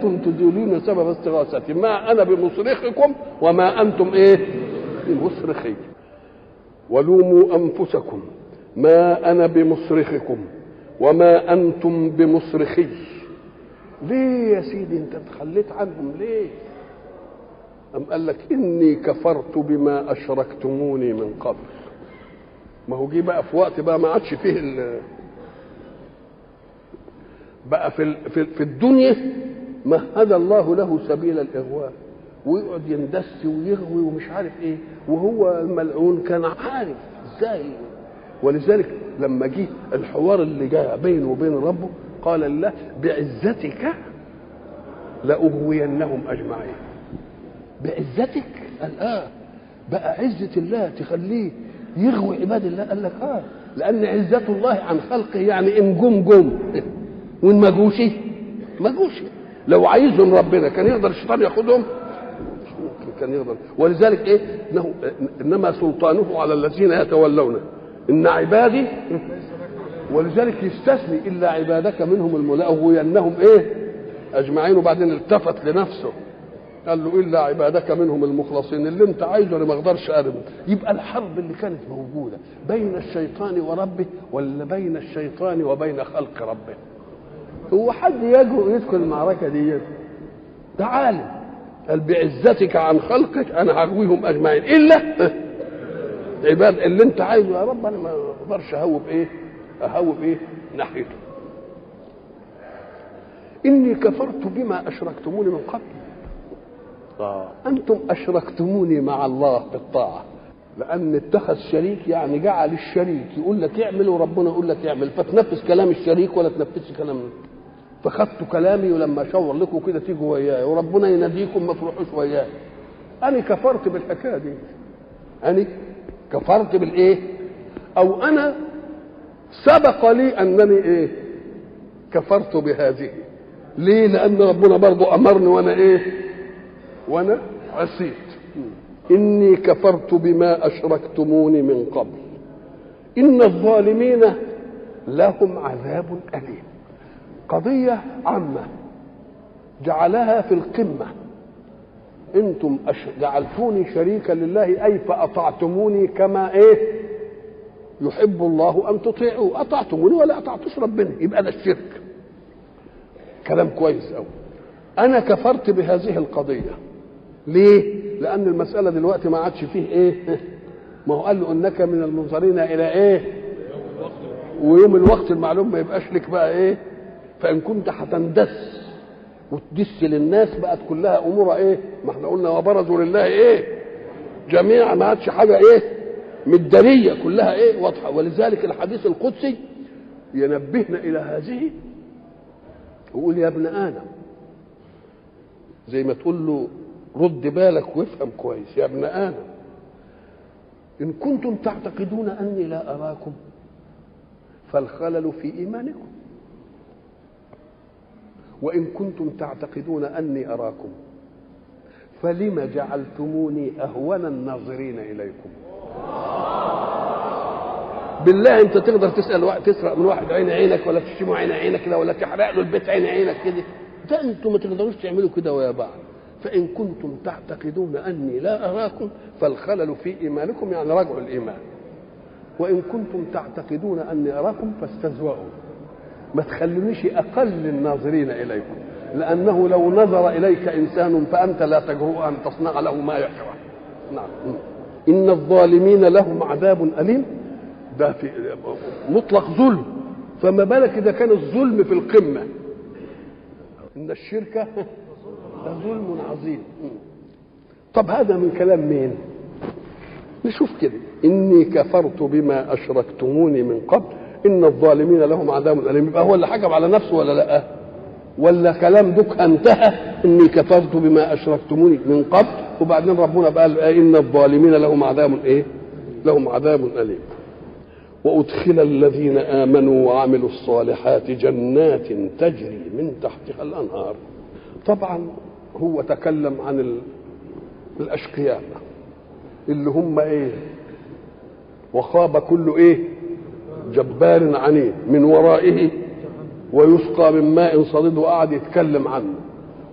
انتم تزيلون سبب استغاثتي ما انا بمصرخكم وما انتم ايه بمصرخي ولوموا انفسكم ما انا بمصرخكم وما انتم بمصرخي ليه يا سيدي انت تخليت عنهم ليه أم قال لك إني كفرت بما أشركتموني من قبل ما هو جه بقى في وقت بقى ما عادش فيه ال بقى في ال في, في الدنيا مهد الله له سبيل الإغواء ويقعد يندس ويغوي ومش عارف ايه وهو الملعون كان عارف ازاي ولذلك لما جه الحوار اللي جاء بينه وبين ربه قال الله بعزتك لأغوينهم أجمعين بعزتك قال اه بقى عزة الله تخليه يغوي عباد الله قال لك اه لأن عزة الله عن خلقه يعني إن جم جم وإن ما جوش ما جوش لو عايزهم ربنا كان يقدر الشيطان ياخدهم مش ممكن كان يقدر ولذلك ايه انه انما سلطانه على الذين يتولونه ان عبادي ولذلك يستثني الا عبادك منهم الملاغوينهم ايه اجمعين وبعدين التفت لنفسه قال له الا عبادك منهم المخلصين اللي انت عايزه انا ما اقدرش ارمي يبقى الحرب اللي كانت موجوده بين الشيطان وربه ولا بين الشيطان وبين خلق ربه هو حد يجرؤ يدخل المعركه دي تعال قال بعزتك عن خلقك انا هغويهم اجمعين الا عباد اللي انت عايزه يا رب انا ما اقدرش اهوب ايه اهوب ايه ناحيته اني كفرت بما اشركتموني من قبل آه. انتم اشركتموني مع الله بالطاعه لان اتخذ شريك يعني جعل الشريك يقول لك اعمل وربنا يقول لك اعمل فتنفذ كلام الشريك ولا تنفذش كلام فخدتوا كلامي ولما اشاور لكم كده تيجوا وياي وربنا يناديكم ما تروحوش وياي انا كفرت بالحكايه دي انا كفرت بالايه او انا سبق لي انني ايه كفرت بهذه ليه لان ربنا برضو امرني وانا ايه وانا عصيت اني كفرت بما اشركتموني من قبل ان الظالمين لهم عذاب اليم قضيه عامه جعلها في القمه انتم جعلتوني شريكا لله اي فاطعتموني كما ايه يحب الله ان تطيعوا اطعتموني ولا اطعتوش ربنا يبقى ده الشرك كلام كويس قوي انا كفرت بهذه القضيه ليه لان المساله دلوقتي ما عادش فيه ايه ما هو قال له انك من المنظرين الى ايه ويوم الوقت المعلوم ما يبقاش لك بقى ايه فان كنت هتندس وتدس للناس بقت كلها امورها ايه ما احنا قلنا وبرزوا لله ايه جميعا ما عادش حاجه ايه مداريه كلها ايه واضحه ولذلك الحديث القدسي ينبهنا الى هذه ويقول يا ابن ادم زي ما تقول له رد بالك وافهم كويس يا ابن ادم ان كنتم تعتقدون اني لا اراكم فالخلل في ايمانكم وان كنتم تعتقدون اني اراكم فلم جعلتموني اهون الناظرين اليكم بالله انت تقدر تسال واحد تسرق من واحد عين عينك ولا تشتمه عين عينك كده ولا تحرق له البيت عين عينك كده ده انتم ما تقدروش تعملوا كده ويا بعض فان كنتم تعتقدون اني لا اراكم فالخلل في ايمانكم يعني رجع الايمان وان كنتم تعتقدون اني اراكم فاستزوأوا ما تخلونيش اقل الناظرين اليكم لانه لو نظر اليك انسان فانت لا تجرؤ ان تصنع له ما يكره نعم ان الظالمين لهم عذاب اليم ده في مطلق ظلم فما بالك اذا كان الظلم في القمه ان الشرك لظلم عظيم طب هذا من كلام مين نشوف كده اني كفرت بما اشركتموني من قبل ان الظالمين لهم عذاب اليم يبقى هو اللي حكم على نفسه ولا لا ولا كلام دوك انتهى اني كفرت بما اشركتموني من قبل وبعدين ربنا قال ان الظالمين لهم عذاب ايه لهم عذاب اليم وادخل الذين امنوا وعملوا الصالحات جنات تجري من تحتها الانهار طبعا هو تكلم عن الاشقياء اللي هم ايه وخاب كل ايه جبار عنيد من ورائه ويسقى من ماء صديد وقعد يتكلم عنه